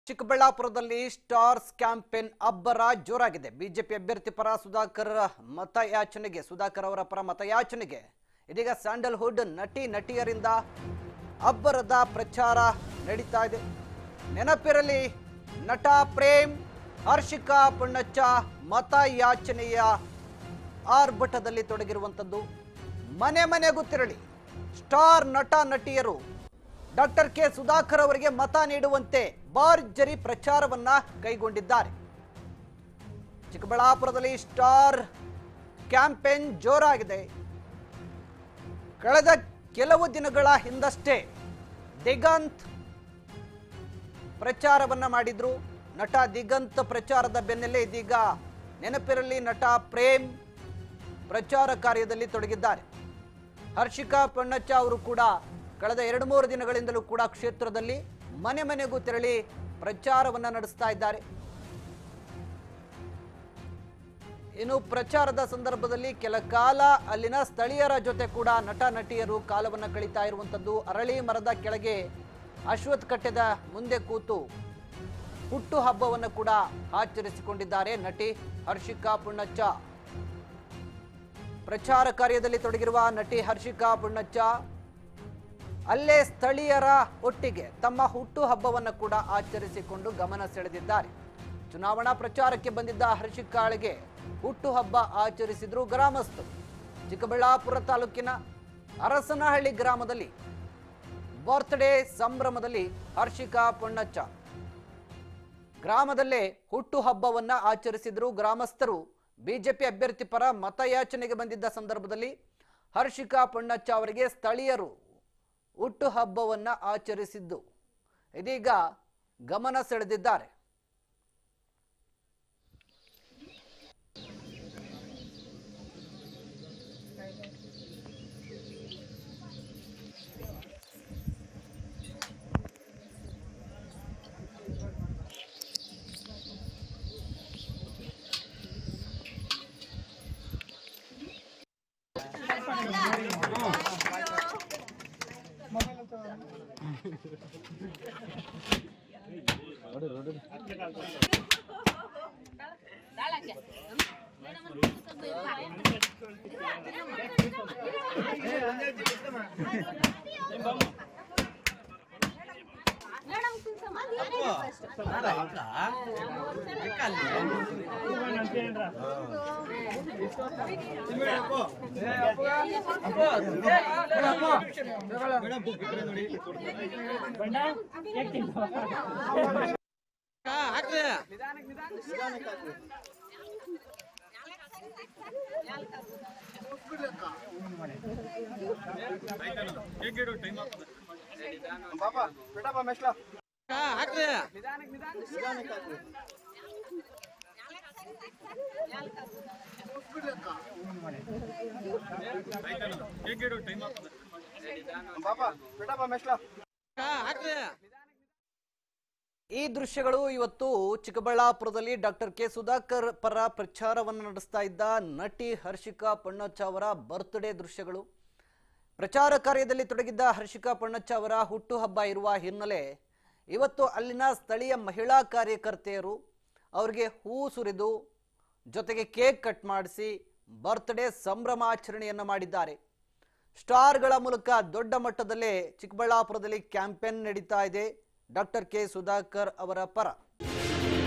ಚಿಕ್ಕಬಳ್ಳಾಪುರದಲ್ಲಿ stars campaign ಅಬ್ಬರ ಜೋರಾಗಿದೆ BJP ಅಭ್ಯರ್ಥಿ ಪರ ಸುಧಾಕರ್ ಮತಯಾಚನೆಗೆ ಸುಧಾಕರ್ ಅವರ ಪರ ಮತಯಾಚನೆಗೆ ಇದೀಗ ಸ್ಯಾಂಡಲ್ವುಡ್ ನಟಿ ನಟಿಯರಿಂದ ಅಬ್ಬರದ ಪ್ರಚಾರ ನಡೀತಾ ಇದೆ ನೆನಪಿರಲಿ ನಟ ಪ್ರೇಮ್ ಹರ್ಷಿಕಾ ಪುಣ್ಣಚ್ಚ ಮತಯಾಚನೆಯ ಆರ್ಭಟದಲ್ಲಿ ತೊಡಗಿರುವಂಥದ್ದು ಮನೆ ಮನೆಗೂ ತೆರಳಿ ಸ್ಟಾರ್ ನಟ ನಟಿಯರು ಡಾಕ್ಟರ್ ಕೆ ಸುಧಾಕರ್ ಅವರಿಗೆ ಮತ ನೀಡುವಂತೆ ಭರ್ಜರಿ ಪ್ರಚಾರವನ್ನ ಕೈಗೊಂಡಿದ್ದಾರೆ ಚಿಕ್ಕಬಳ್ಳಾಪುರದಲ್ಲಿ ಸ್ಟಾರ್ ಕ್ಯಾಂಪೇನ್ ಜೋರಾಗಿದೆ ಕಳೆದ ಕೆಲವು ದಿನಗಳ ಹಿಂದಷ್ಟೇ ದಿಗಂತ್ ಪ್ರಚಾರವನ್ನ ಮಾಡಿದ್ರು ನಟ ದಿಗಂತ್ ಪ್ರಚಾರದ ಬೆನ್ನಲ್ಲೇ ಇದೀಗ ನೆನಪಿರಲಿ ನಟ ಪ್ರೇಮ್ ಪ್ರಚಾರ ಕಾರ್ಯದಲ್ಲಿ ತೊಡಗಿದ್ದಾರೆ ಹರ್ಷಿಕಾ ಪಣ್ಣಚ್ಚ ಅವರು ಕೂಡ ಕಳೆದ ಎರಡು ಮೂರು ದಿನಗಳಿಂದಲೂ ಕೂಡ ಕ್ಷೇತ್ರದಲ್ಲಿ ಮನೆ ಮನೆಗೂ ತೆರಳಿ ಪ್ರಚಾರವನ್ನ ನಡೆಸ್ತಾ ಇದ್ದಾರೆ ಇನ್ನು ಪ್ರಚಾರದ ಸಂದರ್ಭದಲ್ಲಿ ಕೆಲ ಕಾಲ ಅಲ್ಲಿನ ಸ್ಥಳೀಯರ ಜೊತೆ ಕೂಡ ನಟ ನಟಿಯರು ಕಾಲವನ್ನ ಕಳೀತಾ ಇರುವಂತದ್ದು ಅರಳಿ ಮರದ ಕೆಳಗೆ ಅಶ್ವತ್ಥ ಕಟ್ಟೆದ ಮುಂದೆ ಕೂತು ಹುಟ್ಟು ಹಬ್ಬವನ್ನು ಕೂಡ ಆಚರಿಸಿಕೊಂಡಿದ್ದಾರೆ ನಟಿ ಹರ್ಷಿಕಾ ಪುಣ್ಣಚ್ಚ ಪ್ರಚಾರ ಕಾರ್ಯದಲ್ಲಿ ತೊಡಗಿರುವ ನಟಿ ಹರ್ಷಿಕಾ ಪುಣ್ಣಚ್ಚ ಅಲ್ಲೇ ಸ್ಥಳೀಯರ ಒಟ್ಟಿಗೆ ತಮ್ಮ ಹುಟ್ಟು ಹಬ್ಬವನ್ನು ಕೂಡ ಆಚರಿಸಿಕೊಂಡು ಗಮನ ಸೆಳೆದಿದ್ದಾರೆ ಚುನಾವಣಾ ಪ್ರಚಾರಕ್ಕೆ ಬಂದಿದ್ದ ಹರ್ಷಿಕಾಳಿಗೆ ಹುಟ್ಟು ಹಬ್ಬ ಆಚರಿಸಿದ್ರು ಗ್ರಾಮಸ್ಥರು ಚಿಕ್ಕಬಳ್ಳಾಪುರ ತಾಲೂಕಿನ ಅರಸನಹಳ್ಳಿ ಗ್ರಾಮದಲ್ಲಿ ಬರ್ತ್ಡೇ ಸಂಭ್ರಮದಲ್ಲಿ ಹರ್ಷಿಕಾ ಪೊಣ್ಣಚ್ಚ ಗ್ರಾಮದಲ್ಲೇ ಹುಟ್ಟು ಹಬ್ಬವನ್ನ ಆಚರಿಸಿದ್ರು ಗ್ರಾಮಸ್ಥರು ಬಿಜೆಪಿ ಅಭ್ಯರ್ಥಿ ಪರ ಮತಯಾಚನೆಗೆ ಬಂದಿದ್ದ ಸಂದರ್ಭದಲ್ಲಿ ಹರ್ಷಿಕಾ ಪೊಣ್ಣಚ್ಚ ಅವರಿಗೆ ಸ್ಥಳೀಯರು ಹುಟ್ಟು ಹಬ್ಬವನ್ನ ಆಚರಿಸಿದ್ದು ಇದೀಗ ಗಮನ ಸೆಳೆದಿದ್ದಾರೆ ಈ ದೃಶ್ಯಗಳು ಇವತ್ತು ಚಿಕ್ಕಬಳ್ಳಾಪುರದಲ್ಲಿ ಡಾಕ್ಟರ್ ಕೆ ಸುಧಾಕರ್ ಪರ ಪ್ರಚಾರವನ್ನು ನಡೆಸ್ತಾ ಇದ್ದ ನಟಿ ಹರ್ಷಿಕಾ ಪಣ್ಣಚ್ಚ ಅವರ ಬರ್ತ್ಡೇ ದೃಶ್ಯಗಳು ಪ್ರಚಾರ ಕಾರ್ಯದಲ್ಲಿ ತೊಡಗಿದ್ದ ಹರ್ಷಿಕಾ ಪಣ್ಣಚ್ಚ ಅವರ ಹುಟ್ಟುಹಬ್ಬ ಇರುವ ಹಿನ್ನೆಲೆ ಇವತ್ತು ಅಲ್ಲಿನ ಸ್ಥಳೀಯ ಮಹಿಳಾ ಕಾರ್ಯಕರ್ತೆಯರು ಅವರಿಗೆ ಹೂ ಸುರಿದು ಜೊತೆಗೆ ಕೇಕ್ ಕಟ್ ಮಾಡಿಸಿ ಬರ್ತ್ಡೇ ಸಂಭ್ರಮಾಚರಣೆಯನ್ನು ಮಾಡಿದ್ದಾರೆ ಸ್ಟಾರ್ಗಳ ಮೂಲಕ ದೊಡ್ಡ ಮಟ್ಟದಲ್ಲೇ ಚಿಕ್ಕಬಳ್ಳಾಪುರದಲ್ಲಿ ಕ್ಯಾಂಪೇನ್ ನಡೀತಾ ಇದೆ ಡಾಕ್ಟರ್ ಕೆ ಸುಧಾಕರ್ ಅವರ ಪರ